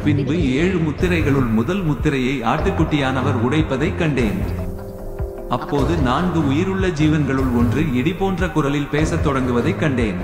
பின்பு ஏழு முத்திரைகளுள் முதல் முத்திரையை ஆட்டுக்குட்டியானவர் உடைப்பதைக் கண்டேன் அப்போது நான்கு உயிருள்ள ஜீவன்களுள் ஒன்று இடி போன்ற குரலில் பேசத் தொடங்குவதைக் கண்டேன்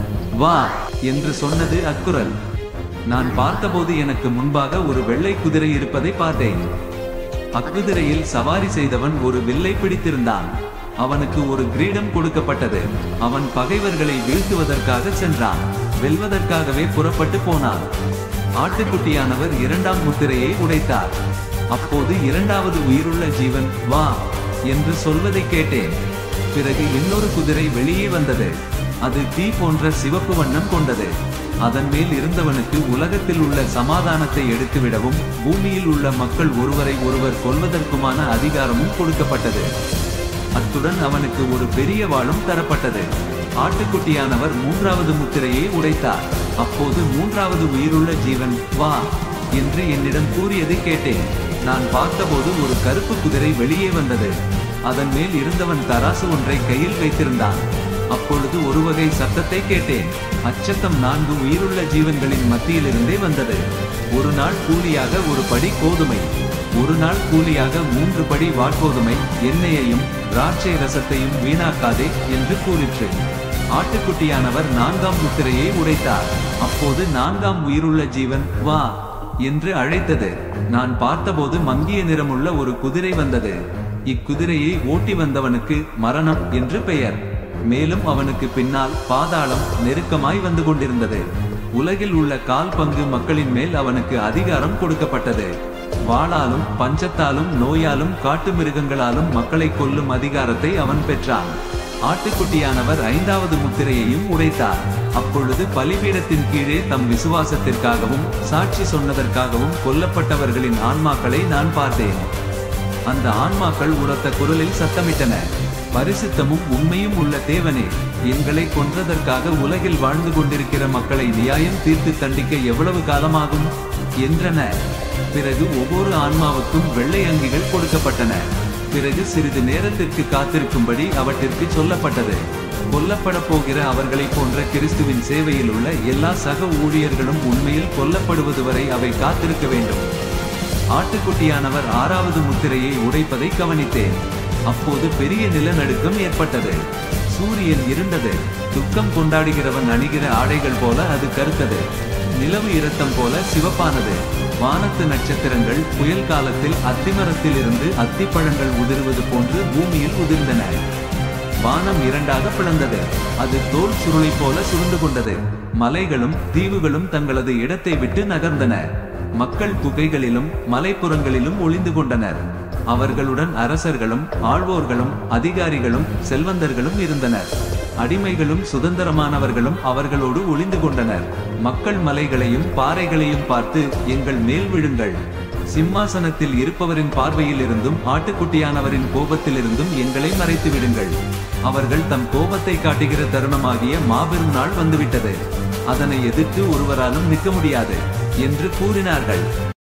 வா என்று சொன்னது அக்குரல் நான் பார்த்தபோது எனக்கு முன்பாக ஒரு வெள்ளை குதிரை இருப்பதை பார்த்தேன் அக்குதிரையில் சவாரி செய்தவன் ஒரு வில்லை பிடித்திருந்தான் அவனுக்கு ஒரு கிரீடம் கொடுக்கப்பட்டது அவன் பகைவர்களை வீழ்த்துவதற்காக சென்றான் வெல்வதற்காகவே புறப்பட்டு போனான் ஆட்டுக்குட்டியானவர் இரண்டாம் முத்திரையை உடைத்தார் அப்போது இரண்டாவது உயிருள்ள ஜீவன் வா என்று சொல்வதை கேட்டேன் பிறகு இன்னொரு குதிரை வெளியே வந்தது அது தீ போன்ற சிவப்பு வண்ணம் கொண்டது அதன் மேல் இருந்தவனுக்கு உலகத்தில் உள்ள சமாதானத்தை எடுத்துவிடவும் பூமியில் உள்ள மக்கள் ஒருவரை ஒருவர் கொல்வதற்குமான அதிகாரமும் கொடுக்கப்பட்டது அத்துடன் அவனுக்கு ஒரு பெரிய வாளும் தரப்பட்டது ஆட்டுக்குட்டியானவர் மூன்றாவது முத்திரையை உடைத்தார் அப்போது மூன்றாவது உயிருள்ள ஜீவன் வா என்று என்னிடம் கூறியதை கேட்டேன் நான் பார்த்தபோது ஒரு கருப்பு குதிரை வெளியே வந்தது அதன் மேல் இருந்தவன் தராசு ஒன்றை கையில் வைத்திருந்தான் அப்பொழுது ஒரு வகை சத்தத்தை கேட்டேன் அச்சத்தம் நான்கு உயிருள்ள ஜீவன்களின் மத்தியிலிருந்தே வந்தது ஒரு நாள் கூலியாக ஒரு படி கோதுமை ஒரு நாள் கூலியாக மூன்று படி வாட்கோதுமை எண்ணெயையும் திராட்சை ரசத்தையும் வீணாக்காதே என்று கூறிற்று ஆட்டுக்குட்டியானவர் நான்காம் முத்திரையை உடைத்தார் அப்போது நான்காம் உயிருள்ள ஜீவன் வா என்று அழைத்தது நான் பார்த்தபோது மங்கிய நிறமுள்ள ஒரு குதிரை வந்தது இக்குதிரையை ஓட்டி வந்தவனுக்கு மரணம் என்று பெயர் மேலும் அவனுக்கு பின்னால் பாதாளம் நெருக்கமாய் வந்து கொண்டிருந்தது உலகில் உள்ள கால் பங்கு மக்களின் மேல் அவனுக்கு அதிகாரம் கொடுக்கப்பட்டது வாளாலும் பஞ்சத்தாலும் நோயாலும் காட்டு மிருகங்களாலும் மக்களை கொல்லும் அதிகாரத்தை அவன் பெற்றான் ஆட்டுக்குட்டியானவர் ஐந்தாவது முத்திரையையும் உடைத்தார் அப்பொழுது பலிபீடத்தின் கீழே தம் விசுவாசத்திற்காகவும் சாட்சி சொன்னதற்காகவும் கொல்லப்பட்டவர்களின் ஆன்மாக்களை நான் பார்த்தேன் அந்த ஆன்மாக்கள் உரத்த குரலில் சத்தமிட்டன பரிசுத்தமும் உண்மையும் உள்ள தேவனே எங்களை கொன்றதற்காக உலகில் வாழ்ந்து கொண்டிருக்கிற மக்களை நியாயம் தீர்த்து தண்டிக்க எவ்வளவு காலமாகும் என்றன பிறகு ஒவ்வொரு ஆன்மாவுக்கும் வெள்ளை அங்கிகள் கொடுக்கப்பட்டன பிறகு சிறிது நேரத்திற்கு காத்திருக்கும்படி அவற்றிற்கு சொல்லப்பட்டது கொல்லப்பட போகிற அவர்களைப் போன்ற கிறிஸ்துவின் சேவையில் உள்ள எல்லா சக ஊழியர்களும் உண்மையில் கொல்லப்படுவது வரை அவை காத்திருக்க வேண்டும் ஆட்டுக்குட்டியானவர் ஆறாவது முத்திரையை உடைப்பதை கவனித்தேன் அப்போது பெரிய நிலநடுக்கம் ஏற்பட்டது சூரியன் இருண்டது துக்கம் கொண்டாடுகிறவன் அணிகிற ஆடைகள் போல அது கருத்தது நிலவு இரத்தம் போல சிவப்பானது வானத்து நட்சத்திரங்கள் புயல் காலத்தில் அத்திமரத்தில் இருந்து அத்திப்பழங்கள் உதிர்வது போன்று பூமியில் உதிர்ந்தன வானம் இரண்டாக பிளந்தது அது தோல் சுருளை போல சுருண்டு கொண்டது மலைகளும் தீவுகளும் தங்களது இடத்தை விட்டு நகர்ந்தன மக்கள் குகைகளிலும் மலைப்புறங்களிலும் ஒளிந்து கொண்டனர் அவர்களுடன் அரசர்களும் ஆழ்வோர்களும் அதிகாரிகளும் செல்வந்தர்களும் இருந்தனர் அடிமைகளும் சுதந்திரமானவர்களும் அவர்களோடு ஒளிந்து கொண்டனர் மக்கள் மலைகளையும் பாறைகளையும் பார்த்து எங்கள் மேல் விழுங்கள் சிம்மாசனத்தில் இருப்பவரின் பார்வையில் இருந்தும் ஆட்டுக்குட்டியானவரின் கோபத்திலிருந்தும் எங்களை மறைத்து விடுங்கள் அவர்கள் தம் கோபத்தை காட்டுகிற தருணமாகிய மாபெரும் நாள் வந்துவிட்டது அதனை எதிர்த்து ஒருவராலும் நிற்க முடியாது என்று கூறினார்கள்